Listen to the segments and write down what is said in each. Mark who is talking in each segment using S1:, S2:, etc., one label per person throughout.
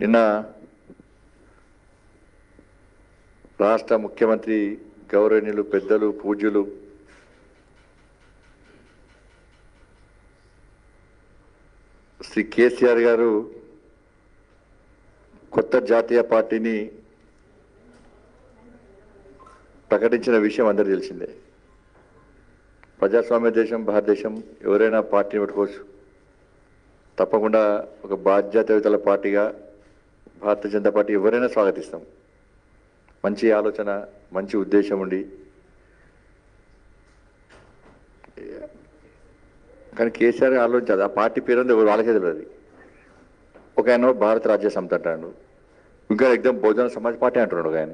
S1: నిన్న రాష్ట్ర ముఖ్యమంత్రి గౌరవనీయులు పెద్దలు పూజ్యులు శ్రీ కేసీఆర్ గారు కొత్త జాతీయ పార్టీని ప్రకటించిన విషయం అందరికీ తెలిసిందే ప్రజాస్వామ్య దేశం భారతదేశం ఎవరైనా పార్టీని పెట్టుకోవచ్చు తప్పకుండా ఒక బాధ్యతయుతల పార్టీగా భారతీయ జనతా పార్టీ ఎవరైనా స్వాగతిస్తాం మంచి ఆలోచన మంచి ఉద్దేశం ఉండి కానీ కేసీఆర్ ఆలోచించదు ఆ పార్టీ పేరు ఉంది ఎవరు వాళ్ళకే తెలియదు ఒక ఆయన భారత రాజ్య సమితి అంటాడు ఇంకా ఎగ్జామ్ బహుజన సమాజ్ పార్టీ అంటున్నాడు ఒక ఆయన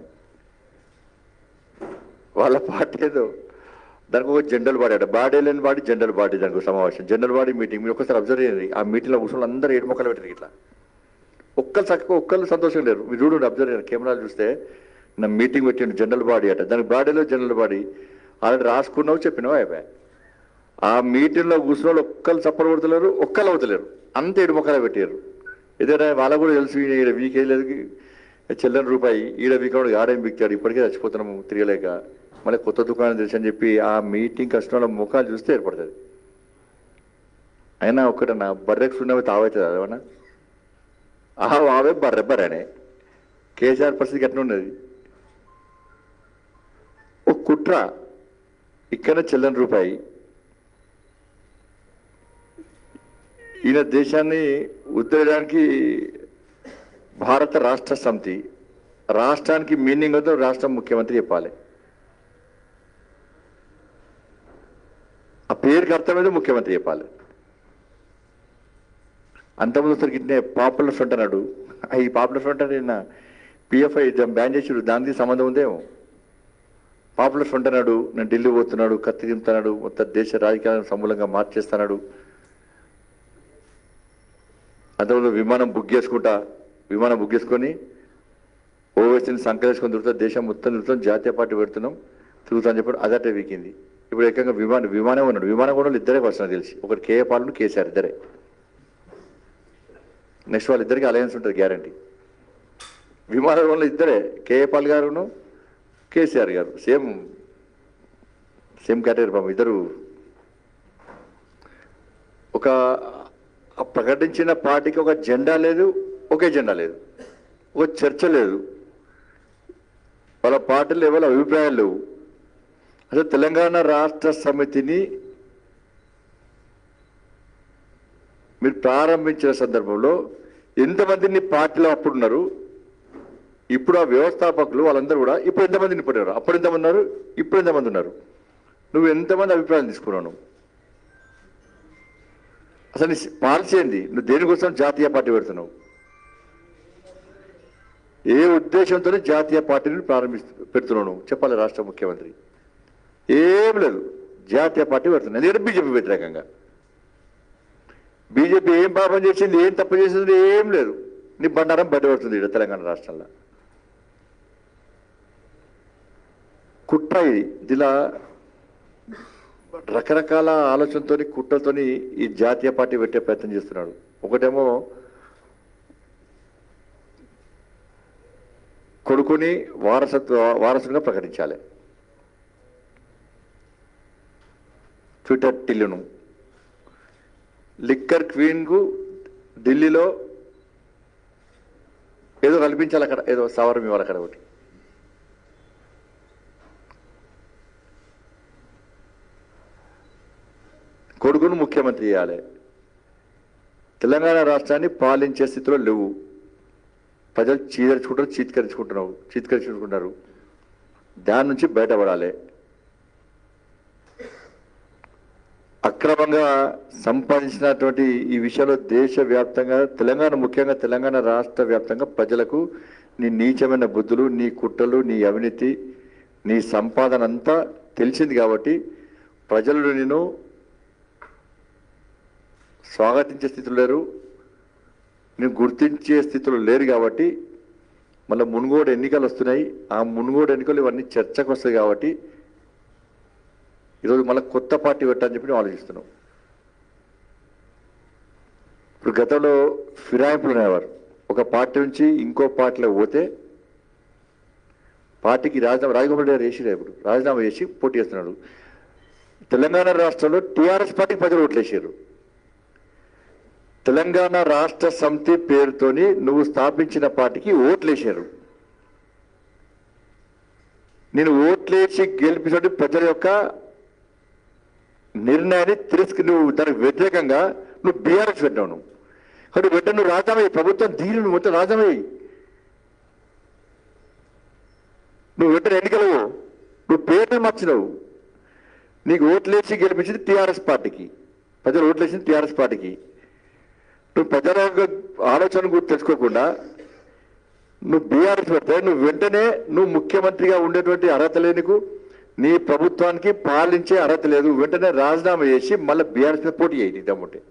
S1: వాళ్ళ పార్టీ ఏదో దానికి ఒక జనరల్ బాడీ అట బాడీ లేని బాడీ జనరల్ బాడీ దానికి ఒక సమావేశం జనరల్ బాడీ మీటింగ్ మీరు ఒకసారి అబ్జర్వ్ చేయండి ఆ మీటింగ్లో కూర్చొని అందరూ ఏడు మొక్కలు పెట్టారు ఇట్లా ఒక్కరు చక్కగా ఒక్కళ్ళు సంతోషం లేరు మీరు చూడండి అబ్జర్వ్ చేయండి కెమెరాలు చూస్తే నా మీటింగ్ పెట్టిండు జనరల్ బాడీ అట దానికి బాడీలో జనరల్ బాడీ ఆల్రెడీ రాసుకున్నావు చెప్పినావు అయిపోయా ఆ మీటింగ్లో కూర్చున్న వాళ్ళు ఒక్కళ్ళు చప్పలు కొడతలేరు ఒక్కళ్ళు అవుతలేరు అంత ఏడు మొక్కలు పెట్టారు ఏదైనా వాళ్ళకు కూడా తెలుసు ఈడ వీకేయలేదు చెల్లని రూపాయి ఈడ వీకడు ఆడేం బిక్తాడు ఇప్పటికే చచ్చిపోతున్నాము తిరగలేక మళ్ళీ కొత్త దుకాణం తెలుసు అని చెప్పి ఆ మీటింగ్ కష్టంలో ముఖాలు చూస్తే ఏర్పడుతుంది అయినా ఒక్కటన్నా బర్రెకు సున్నవి తావవుతుంది అదేమన్నా ఆ ఆవే బర్రె బర్రెనే కేసీఆర్ పరిస్థితి ఎట్లా ఉన్నది ఒక కుట్ర ఇక్కడ చెల్లని రూపాయి ఈయన దేశాన్ని ఉద్ధరించడానికి భారత రాష్ట్ర సమితి రాష్ట్రానికి మీనింగ్ వద్ద రాష్ట్ర ముఖ్యమంత్రి చెప్పాలి ఆ పేరుకి అర్థమైతే ముఖ్యమంత్రి చెప్పాలి అంతకుముందు అసలు ఇట్నే పాపులర్ ఫ్రంట్ అన్నాడు ఆ ఈ పాపులర్ ఫ్రంట్ అంటే నిన్న పిఎఫ్ఐ బ్యాన్ చేసాడు దానికి సంబంధం ఉందేమో పాపులర్ ఫ్రంట్ అన్నాడు నేను ఢిల్లీ పోతున్నాడు కత్తి దింపుతున్నాడు మొత్తం దేశ రాజకీయాలను సమూలంగా మార్చేస్తున్నాడు అంతకుముందు విమానం బుక్ చేసుకుంటా విమానం బుక్ చేసుకొని ఓవైసీని సంకలేసుకొని తిరుగుతా దేశం మొత్తం తిరుగుతాం జాతీయ పార్టీ పెడుతున్నాం తిరుగుతా అని చెప్పాడు అదటే వీకింది ఇప్పుడు ఏకంగా విమానం విమానం ఉన్నాడు విమానం కూడా ఇద్దరే పర్సనల్ తెలిసి ఒకటి కేఏ పాలన కేసీఆర్ ఇద్దరే నెక్స్ట్ వాళ్ళిద్దరికి అలయన్స్ ఉంటుంది గ్యారంటీ విమానం వల్ల ఇద్దరే కేఏ పాల్ గారును కేసీఆర్ గారు సేమ్ సేమ్ కేటగిరీ పాపం ఇద్దరు ఒక ఆ ప్రకటించిన పార్టీకి ఒక జెండా లేదు ఒకే జెండా లేదు ఒక చర్చ లేదు వాళ్ళ పార్టీలు ఎవరి అభిప్రాయాలు లేవు అసలు తెలంగాణ రాష్ట్ర సమితిని మీరు ప్రారంభించిన సందర్భంలో ఎంతమందిని పార్టీలో అప్పుడు ఉన్నారు ఇప్పుడు ఆ వ్యవస్థాపకులు వాళ్ళందరూ కూడా ఇప్పుడు ఎంతమంది నింపడారు అప్పుడు ఎంతమంది ఉన్నారు ఇప్పుడు ఎంతమంది ఉన్నారు నువ్వు ఎంతమంది అభిప్రాయాలు తీసుకున్నావు నువ్వు? అసలు నీ పాలసీ ఏంది నువ్వు దేనికోసం జాతీయ పార్టీ పెడుతున్నావు ఏ ఉద్దేశంతో జాతీయ పార్టీని ప్రారంభిస్తు పెడుతున్నావు నువ్వు చెప్పాలి రాష్ట్ర ముఖ్యమంత్రి ఏం లేదు జాతీయ పార్టీ పెడుతున్నావు ఎందుకంటే బీజేపీ వ్యతిరేకంగా బీజేపీ ఏం పాపం చేసింది ఏం తప్పు చేసింది ఏం లేదు నీ బండారం బయటపడుతుంది ఇక్కడ తెలంగాణ రాష్ట్రంలో కుట్ర ఇది ఇలా రకరకాల ఆలోచనతో కుట్రతోని ఈ జాతీయ పార్టీ పెట్టే ప్రయత్నం చేస్తున్నాడు ఒకటేమో కొడుకుని వారసత్వ వారసునిగా ప్రకటించాలి ట్విట్టర్ టిల్లును లిక్కర్ క్వీన్కు ఢిల్లీలో ఏదో కల్పించాలి అక్కడ ఏదో సవరం ఇవ్వాలి అక్కడ ఒకటి కొడుకును ముఖ్యమంత్రి చేయాలి తెలంగాణ రాష్ట్రాన్ని పాలించే స్థితిలో లేవు ప్రజలు చీదరించుకుంటారు చీత్కరించుకుంటున్నారు చీత్కరించుకుంటున్నారు దాని నుంచి బయటపడాలి అక్రమంగా సంపాదించినటువంటి ఈ విషయంలో దేశవ్యాప్తంగా తెలంగాణ ముఖ్యంగా తెలంగాణ రాష్ట్ర వ్యాప్తంగా ప్రజలకు నీ నీచమైన బుద్ధులు నీ కుట్రలు నీ అవినీతి నీ సంపాదన అంతా తెలిసింది కాబట్టి ప్రజలు నేను స్వాగతించే స్థితిలో లేరు నేను గుర్తించే స్థితిలో లేరు కాబట్టి మళ్ళీ మునుగోడు ఎన్నికలు వస్తున్నాయి ఆ మునుగోడు ఎన్నికలు ఇవన్నీ చర్చకు వస్తాయి కాబట్టి ఈరోజు మళ్ళీ కొత్త పార్టీ పెట్టని చెప్పి మేము ఆలోచిస్తున్నాం ఇప్పుడు గతంలో ఫిరాయింపులు అనేవారు ఒక పార్టీ నుంచి ఇంకో పార్టీలో పోతే పార్టీకి రాజీనామా రాజగోపాల్ రెడ్డి గారు వేసిరే ఇప్పుడు రాజీనామా చేసి పోటీ చేస్తున్నాడు తెలంగాణ రాష్ట్రంలో టీఆర్ఎస్ పార్టీకి ప్రజలు ఓట్లేసారు తెలంగాణ రాష్ట్ర సమితి పేరుతోని నువ్వు స్థాపించిన పార్టీకి ఓట్లేశారు నేను ఓట్లేసి గెలిపించడం ప్రజల యొక్క నిర్ణయాన్ని తిరస్కరి నువ్వు దానికి వ్యతిరేకంగా నువ్వు బీఆర్ఎస్ పెట్టావు నువ్వు కాబట్టి వెంటనే నువ్వు రాజామయ్యి ప్రభుత్వం దీని నువ్వు మొత్తం రాజామయ్యి నువ్వు వెంటనే ఎన్నికలు నువ్వు పేర్లు మార్చినావు నీకు ఓట్లేసి గెలిపించింది టీఆర్ఎస్ పార్టీకి ప్రజలు ఓట్లేసింది టీఆర్ఎస్ పార్టీకి నువ్వు ప్రజల యొక్క ఆలోచన కూడా తెలుసుకోకుండా నువ్వు బీఆర్ఎస్ పెడితే నువ్వు వెంటనే నువ్వు ముఖ్యమంత్రిగా ఉండేటువంటి అర్హత లేనికు నీ ప్రభుత్వానికి పాలించే అర్హత లేదు వెంటనే రాజీనామా చేసి మళ్ళీ బీఆర్ఎస్ మీద పోటీ చేయి దమ్ముంటే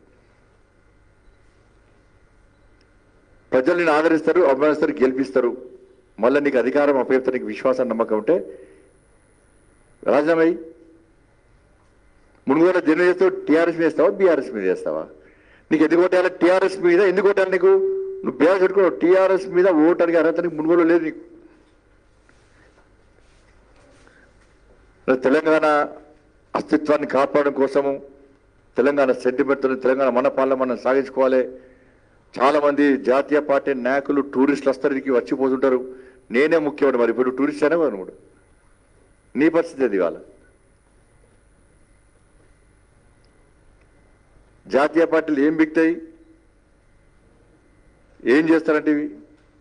S1: ప్రజలు నేను ఆదరిస్తారు అభిమానిస్తారు గెలిపిస్తారు మళ్ళీ నీకు అధికారం అప్పగిస్తారు నీకు విశ్వాసం నమ్మకం ఉంటే రాజీనామా అయ్యి మునుగోడ జన చేస్తావు టీఆర్ఎస్ మీద వేస్తావా బీఆర్ఎస్ మీద వేస్తావా నీకు ఎందుకు కొట్టాలి టీఆర్ఎస్ మీద ఎందుకు కొట్టాలి నీకు నువ్వు బీఆర్ఎస్ పెట్టుకున్నావు టీఆర్ఎస్ మీద ఓటానికి అర్హత నీకు మునుగోలు లేదు నీకు తెలంగాణ అస్తిత్వాన్ని కాపాడడం కోసము తెలంగాణ సెంటిమెంట్తో తెలంగాణ మన పాలన మనం సాగించుకోవాలి చాలా మంది జాతీయ పార్టీ నాయకులు టూరిస్టులు వస్తారు ఇక్కడికి వచ్చిపోతుంటారు నేనే ముఖ్యమండి మరి ఇప్పుడు టూరిస్ట్ అనే కూడా నీ పరిస్థితి అది ఇవాళ జాతీయ పార్టీలు ఏం బిక్తాయి ఏం చేస్తారంటే ఇవి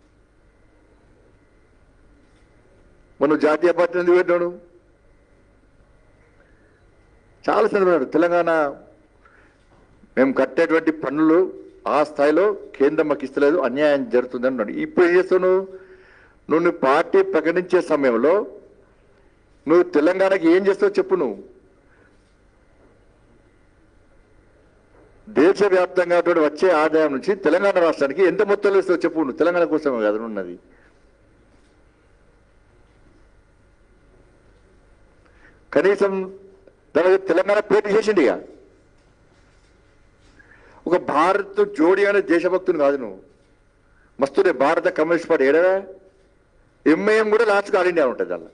S1: మనం జాతీయ పార్టీ ఎందుకు పెట్టాడు చాలా సందర్భాలు తెలంగాణ మేము కట్టేటువంటి పన్నులు ఆ స్థాయిలో కేంద్రం మాకు ఇస్తలేదు అన్యాయం జరుగుతుందని అన్నాడు ఇప్పుడు ఏం చేస్తావు నువ్వు నువ్వు నీ పార్టీ ప్రకటించే సమయంలో నువ్వు తెలంగాణకి ఏం చేస్తావు చెప్పు నువ్వు దేశవ్యాప్తంగా ఉన్నటువంటి వచ్చే ఆదాయం నుంచి తెలంగాణ రాష్ట్రానికి ఎంత మొత్తంలో ఇస్తావు చెప్పు నువ్వు తెలంగాణ కోసమే కదా ఉన్నది కనీసం దాని తెలంగాణ పేరు చేసిండు ఇక ఒక భారత్ జోడి అనే దేశభక్తుని కాదు నువ్వు మస్తునే భారత కమ్యూనిస్ట్ పార్టీ ఏడవా ఎంఐఎం కూడా లాస్ట్కి ఆల్ ఇండియా ఉంటుంది అలా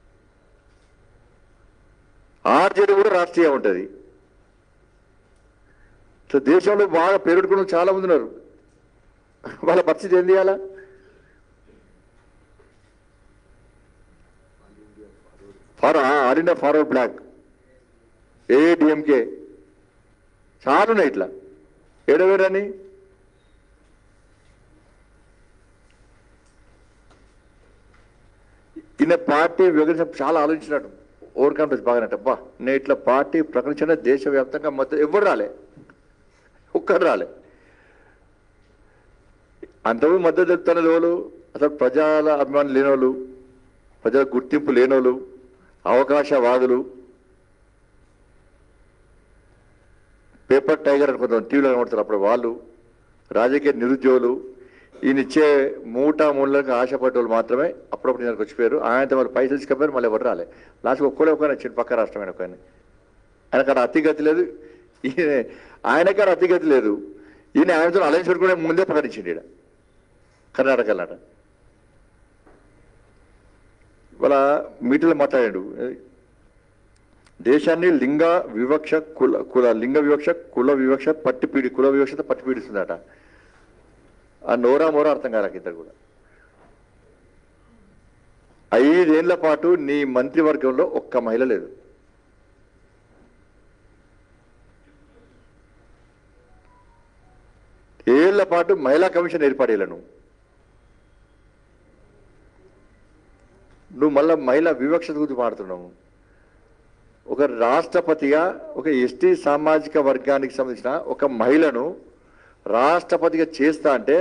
S1: ఆర్జేడీ కూడా రాష్ట్రీయ ఉంటుంది సో దేశంలో బాగా పేరుడుకున్న చాలా మంది ఉన్నారు వాళ్ళ పరిస్థితి ఏం చేయాలా for all India forward bloc AIADMK చాలా ఉన్నాయి ఇట్లా ఏడవేరని ఈయన పార్టీ విభజించ చాలా ఆలోచించినాడు ఓవర్ కాన్ఫిడెన్స్ బాగానట అబ్బా నేను ఇట్లా పార్టీ ప్రకటించిన దేశవ్యాప్తంగా మద్దతు ఎవరు రాలే ఒక్కరు రాలే అంతకు మద్దతు తెలుపుతున్న వాళ్ళు అసలు ప్రజల అభిమానం లేనోళ్ళు ప్రజల గుర్తింపు లేనోళ్ళు అవకాశవాదులు పేపర్ టైగర్ అని కొంతమంది టీవీలో కనబడతారు అప్పుడు వాళ్ళు రాజకీయ నిరుద్యోగులు ఈయన ఇచ్చే మూట మూలలకు ఆశపడ్డ మాత్రమే అప్పుడప్పుడు నేను వచ్చిపోయారు ఆయనతో వాళ్ళు పైసలు తీసుకపోయారు మళ్ళీ ఎవరు రాలే లాస్ట్కి ఒక్కడే ఒక వచ్చింది పక్క రాష్ట్రమైన ఒక ఆయనకాడ అతిగతి లేదు ఈయన ఆయనకాడ అతిగతి లేదు ఈయన ఆయనతో అలయన్స్ పెట్టుకునే ముందే ప్రకటించింది ఈడ కర్ణాటకలాట ఇవాళ మీటింగ్లో మాట్లాడాడు దేశాన్ని లింగ వివక్ష కుల కుల లింగ వివక్ష కుల వివక్ష పట్టి పీడి కుల వివక్షత పట్టి పీడిస్తుందట ఆ నోరా మోరా అర్థం కాలేక ఇద్దరు కూడా ఐదేళ్ల పాటు నీ మంత్రివర్గంలో ఒక్క మహిళ లేదు ఏళ్ల పాటు మహిళా కమిషన్ ఏర్పాటు చేయలే నువ్వు నువ్వు మళ్ళా మహిళా వివక్షత గురించి మాడుతున్నావు ఒక రాష్ట్రపతిగా ఒక ఎస్టీ సామాజిక వర్గానికి సంబంధించిన ఒక మహిళను రాష్ట్రపతిగా చేస్తా అంటే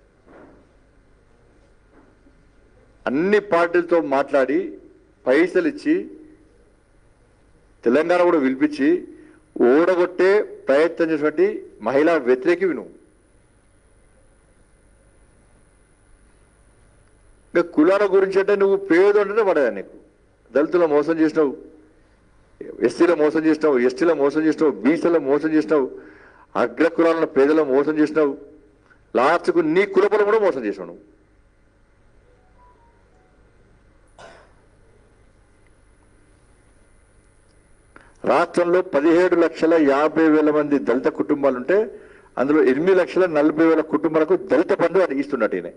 S1: అన్ని పార్టీలతో మాట్లాడి పైసలు ఇచ్చి తెలంగాణ కూడా పిలిపించి ఓడగొట్టే ప్రయత్నం చేసినటువంటి మహిళా వ్యతిరేకివి నువ్వు ఇంకా కులాల గురించి అంటే నువ్వు పేద ఉంటేనే పడదా నీకు దళితుల మోసం చేసినావు ఎస్సీలో మోసం చేసినావు ఎస్టీలో మోసం చేసినావు బీసీలో మోసం చేసినావు అగ్ర కులాలను పేదలో మోసం చేసినావు లాస్ట్కు నీ కులబలం కూడా మోసం చేసావు నువ్వు రాష్ట్రంలో పదిహేడు లక్షల యాభై వేల మంది దళిత కుటుంబాలు ఉంటే అందులో ఎనిమిది లక్షల నలభై వేల కుటుంబాలకు దళిత బంధు అని ఇస్తున్నట్టు ఈయన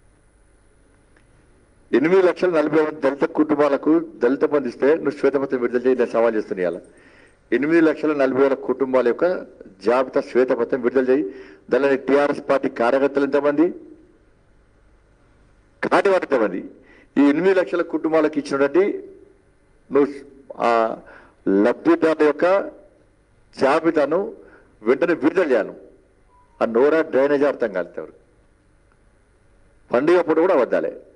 S1: ఎనిమిది లక్షల నలభై మంది దళిత కుటుంబాలకు దళిత బంధు ఇస్తే నువ్వు శ్వేతపత్రం విడుదల చేయి నేను సవాల్ చేస్తున్నా ఇవాళ ఎనిమిది లక్షల నలభై వేల కుటుంబాల యొక్క జాబితా శ్వేతపత్రం విడుదల చేయి దానిని టీఆర్ఎస్ పార్టీ కార్యకర్తలు ఎంతమంది కాటి వారు ఎంతమంది ఈ ఎనిమిది లక్షల కుటుంబాలకు ఇచ్చినటువంటి నువ్వు ఆ లబ్ధిదారుల యొక్క జాబితాను వెంటనే విడుదల చేయాలి ఆ నోరా డ్రైనేజ్ అర్థం కాలేదు ఎవరు పండుగ అప్పుడు కూడా వద్దాలే